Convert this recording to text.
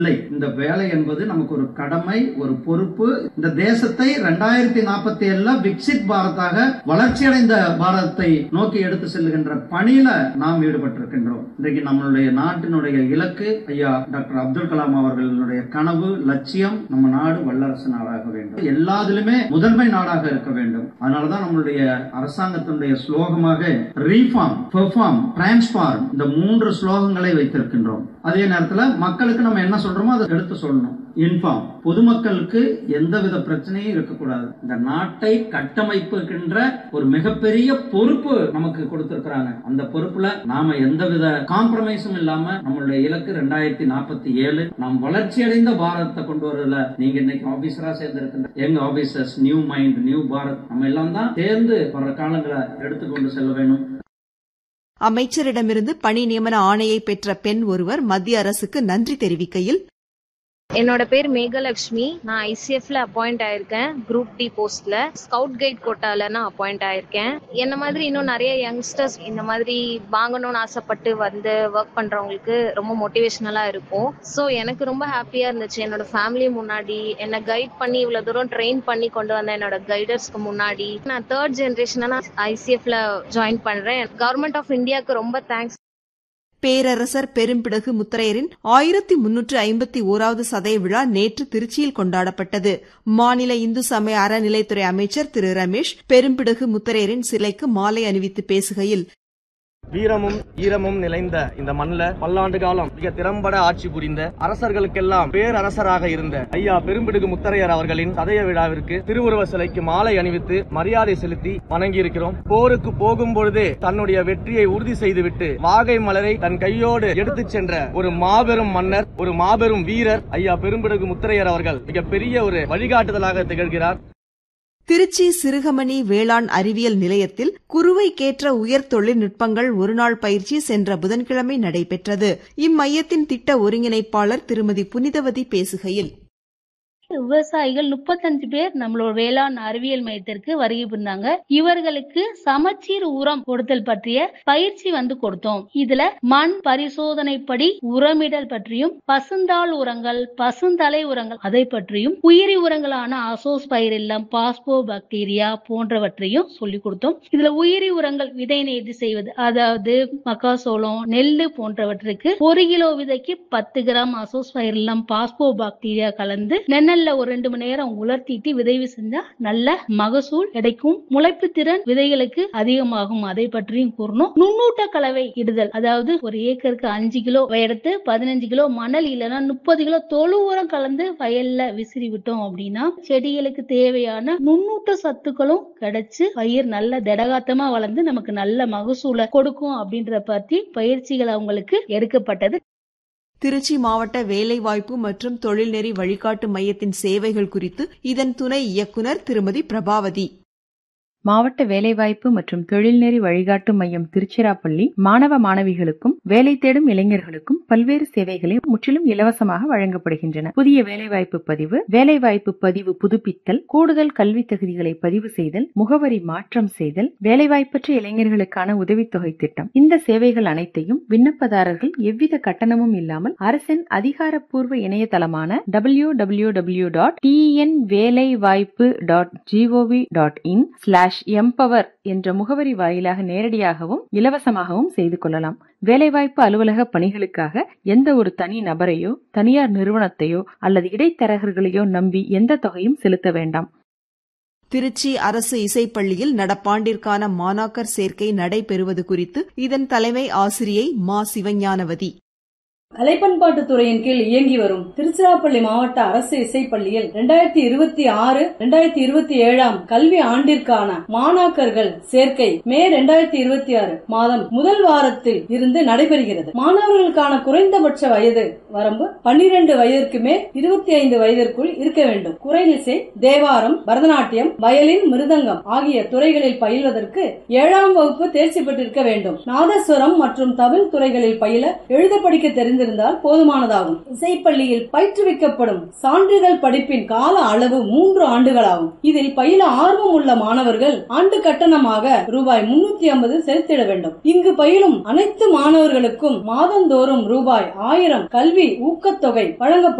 இல்லை இந்த வேலை என்பது நமக்கு ஒரு கடமை ஒரு பொறுப்பு இந்த தேசத்தை ரெண்டாயிரத்தி நாற்பத்தி ஏழுல விக்சித் பாரத்தாக வளர்ச்சியடைந்த பாரதத்தை நோக்கி எடுத்து செல்லுகின்ற பணியில நாம் ஈடுபட்டிருக்கின்றோம் இன்றைக்கு நம்மளுடைய நாட்டினுடைய இலக்கு ஐயா டாக்டர் அப்துல் கலாம் அவர்களுடைய கனவு லட்சியம் நம்ம நாடு வல்லரசு நாடாக வேண்டும் எல்லாத்திலுமே முதன்மை நாடாக இருக்க வேண்டும் அதனாலதான் நம்மளுடைய அரசாங்கத்தினுடைய ஸ்லோகமாக ரீஃபார்ம் பெர்ஃபார்ம் டிரான்ஸ்பார்ம் இந்த மூன்று ஸ்லோகங்களை வைத்திருக்கின்றோம் அதே நேரத்துல மக்களுக்கு நம்ம என்ன சொல்றோமோ அதை எடுத்து சொல்லணும் இன்ஃபார்ம் பொதுமக்களுக்கு எந்தவித பிரச்சனையும் இருக்கக்கூடாது இந்த நாட்டை கட்டமைப்புகின்ற ஒரு மிகப்பெரிய பொறுப்பு நமக்கு கொடுத்திருக்கிறாங்க அந்த பொறுப்புல நாம எந்தவித காம்ப்ரமைஸும் இல்லாம நம்மளுடைய இலக்கு ரெண்டாயிரத்தி நாற்பத்தி ஏழு நாம் வளர்ச்சி அடைந்த பாரதத்தை கொண்டு வரதுல நீங்க இன்னைக்கு ஆபீசரா சேர்ந்திருக்கின்ற எங்க officers new mind new Bharat நம்ம எல்லாம் தான் சேர்ந்து வர்ற காலங்களை எடுத்துக்கொண்டு செல்ல வேணும் அமைச்சரிடமிருந்து பணி நியமன ஆணையை பெற்ற பெண் ஒருவர் மத்திய அரசுக்கு நன்றி தெரிவிக்கையில் என்னோட பேர் மேகலட்சுமி நான் ஐசிஎஃப்ல அப்பாயிண்ட் ஆயிருக்கேன் குரூப் டி போஸ்ட்ல ஸ்கவுட் கைட் கோட்டால நான் அப்பாயிண்ட் ஆயிருக்கேன் என்ன மாதிரி இன்னும் நிறைய யங்ஸ்டர்ஸ் இந்த மாதிரி வாங்கணும்னு ஆசைப்பட்டு வந்து ஒர்க் பண்றவங்களுக்கு ரொம்ப மோட்டிவேஷனலா இருக்கும் ஸோ எனக்கு ரொம்ப ஹாப்பியா இருந்துச்சு என்னோட ஃபேமிலி முன்னாடி என்னை கைட் பண்ணி இவ்வளவு தூரம் ட்ரெயின் பண்ணி கொண்டு வந்த என்னோட கைடர்ஸ்க்கு முன்னாடி நான் தேர்ட் ஜென்ரேஷனா நான் ஐசிஎஃப்ல ஜாயின் பண்றேன் கவர்மெண்ட் ஆஃப் இந்தியாவுக்கு ரொம்ப தேங்க்ஸ் பேரரசர் பெரும்பிடகு முத்தரையரின் ஆயிரத்தி முன்னூற்று ஐம்பத்தி ஓராவது சதய விழா நேற்று திருச்சியில் கொண்டாடப்பட்டது மாநில இந்து சமய அறநிலைத்துறை அமைச்சர் திரு ரமேஷ் பெரும்பிடகு முத்தரையரின் சிலைக்கு மாலை அணிவித்து பேசுகையில் வீரமும் ஈரமும் நிறைந்த இந்த மண்ணில் பல்லாண்டு காலம் மிக திறம்பட ஆட்சி புரிந்த அரசர்களுக்கெல்லாம் பேரரசராக இருந்த ஐயா பெரும்பிடுகு முத்தரையர் அவர்களின் சதய விழாவிற்கு திருவுருவ சிலைக்கு மாலை அணிவித்து மரியாதை செலுத்தி வணங்கி இருக்கிறோம் போருக்கு போகும் பொழுதே தன்னுடைய வெற்றியை உறுதி செய்துவிட்டு வாகை மலரை தன் கையோடு எடுத்துச் சென்ற ஒரு மாபெரும் மன்னர் ஒரு மாபெரும் வீரர் ஐயா பெரும்பிடுகு முத்தரையர் அவர்கள் மிகப்பெரிய ஒரு வழிகாட்டுதலாக திகழ்கிறார் திருச்சி சிறுகமணி வேளாண் அறிவியல் நிலையத்தில் குறுவைக்கேற்ற உயர் தொழில்நுட்பங்கள் ஒருநாள் பயிற்சி சென்ற புதன்கிழமை நடைபெற்றது இம்மையத்தின் திட்ட ஒருங்கிணைப்பாளர் திருமதி புனிதவதி பேசுகையில் விவசாயிகள் முப்பத்தஞ்சு பேர் நம்மளோட வேளாண் அறிவியல் மையத்திற்கு வருகை புரிந்தாங்க இவர்களுக்கு சமச்சீர் உரம் கொடுத்தல் பற்றிய பயிற்சி வந்து கொடுத்தோம் இதுல மண் பரிசோதனைப்படி உரமிடல் பற்றியும் பசுந்தாள் உரங்கள் பசுந்தலை உரங்கள் அதை பற்றியும் உயிரி உரங்களான அசோஸ் பயிரில்லம் பாஸ்போ பாக்டீரியா போன்றவற்றையும் சொல்லி கொடுத்தோம் இதுல உயிரி உரங்கள் விதை நேர்த்தி செய்வது அதாவது மக்காசோளம் நெல்லு போன்றவற்றுக்கு ஒரு கிலோ விதைக்கு பத்து கிராம் அசோஸ் பயிரில்லம் பாஸ்போ பாக்டீரியா கலந்து நென்னல் நெல்ல ஒரு ரெண்டு மணி நேரம் உலர்த்திட்டு விதைவு செஞ்சா நல்ல மகசூல் கிடைக்கும் முளைப்பு திறன் விதைகளுக்கு அதிகமாகும் அதை பற்றியும் கூறணும் நுண்ணூட்ட கலவை இடுதல் அதாவது ஒரு ஏக்கருக்கு அஞ்சு கிலோ எடுத்து பதினஞ்சு கிலோ மணல் இல்லைன்னா முப்பது கிலோ தொழு உரம் கலந்து வயல்ல விசிறி விட்டோம் அப்படின்னா செடிகளுக்கு தேவையான நுண்ணூட்ட சத்துக்களும் கிடைச்சு பயிர் நல்ல திடகாத்தமா வளர்ந்து நமக்கு நல்ல மகசூலை கொடுக்கும் அப்படின்ற பத்தி பயிற்சிகள் அவங்களுக்கு எடுக்கப்பட்டது திருச்சி மாவட்ட வேலைவாய்ப்பு மற்றும் தொழில்நெறி வழிகாட்டு மையத்தின் சேவைகள் குறித்து இதன் துணை இயக்குநர் திருமதி பிரபாவதி மாவட்ட வேலைவாய்ப்பு மற்றும் தொழில்நெறி வழிகாட்டு மையம் திருச்சிராப்பள்ளி மாணவ மாணவிகளுக்கும் வேலை தேடும் இளைஞர்களுக்கும் பல்வேறு சேவைகளை முற்றிலும் இலவசமாக வழங்கப்படுகின்றன புதிய வேலைவாய்ப்பு பதிவு வேலைவாய்ப்பு பதிவு புதுப்பித்தல் கூடுதல் கல்வி தகுதிகளை பதிவு செய்தல் முகவரி மாற்றம் செய்தல் வேலைவாய்ப்பற்ற இளைஞர்களுக்கான உதவித்தொகை திட்டம் இந்த சேவைகள் அனைத்தையும் விண்ணப்பதாரர்கள் எவ்வித கட்டணமும் இல்லாமல் அரசின் அதிகாரப்பூர்வ இணையதளமான W W W dot TN வேலைவாய்ப்பு dot gov dot in slash empower என்ற முகவரி வாயிலாக நேரடியாகவும் இலவசமாகவும் செய்து கொள்ளலாம் வேலைவாய்ப்பு அலுவலக பணிகளுக்காக எந்த ஒரு தனி நபரையோ தனியார் நிறுவனத்தையோ அல்லது இடைத்தரகர்களையோ நம்பி எந்த தொகையும் செலுத்த வேண்டாம் திருச்சி அரசு இசைப்பள்ளியில் நடப்பாண்டிற்கான மாணாக்கர் சேர்க்கை நடைபெறுவது குறித்து இதன் தலைமை ஆசிரியை மா சிவஞானவதி கலைப்பண்பாட்டு துறையின் கீழ் இயங்கி வரும் திருச்சிராப்பள்ளி மாவட்ட அரசு இசைப்பள்ளியில் இரண்டாயிரத்தி இருபத்தி ஆறு இரண்டாயிரத்தி இருபத்தி ஏழாம் கல்வி ஆண்டிற்கான மாணாக்கர்கள் சேர்க்கை மே இரண்டாயிரத்தி இருபத்தி ஆறு மாதம் முதல் வாரத்தில் இருந்து நடைபெறுகிறது மாணவர்களுக்கான குறைந்தபட்ச வயது வரம்பு பன்னிரண்டு வயதிற்கு மேல் இருபத்தி ஐந்து வயதிற்குள் இருக்க வேண்டும் குறைலிசை தேவாரம் பரதநாட்டியம் வயலின் மிருதங்கம் ஆகிய துறைகளில் பயில்வதற்கு ஏழாம் வகுப்பு தேர்ச்சி பெற்றிருக்க வேண்டும் நாதஸ்வரம் மற்றும் தவில் துறைகளில் பயில எழுத படிக்க தெரிந்த தெரிந்திருந்தால் போதுமானதாகும் இசைப்பள்ளியில் பயிற்றுவிக்கப்படும் சான்றிதழ் படிப்பின் கால அளவு மூன்று ஆண்டுகளாகும் இதில் பயில ஆர்வம் உள்ள மாணவர்கள் ஆண்டு கட்டணமாக ரூபாய் முன்னூத்தி ஐம்பது செலுத்திட வேண்டும் இங்கு பயிலும் அனைத்து மாணவர்களுக்கும் மாதந்தோறும் ரூபாய் ஆயிரம் கல்வி ஊக்கத்தொகை வழங்கப்படும்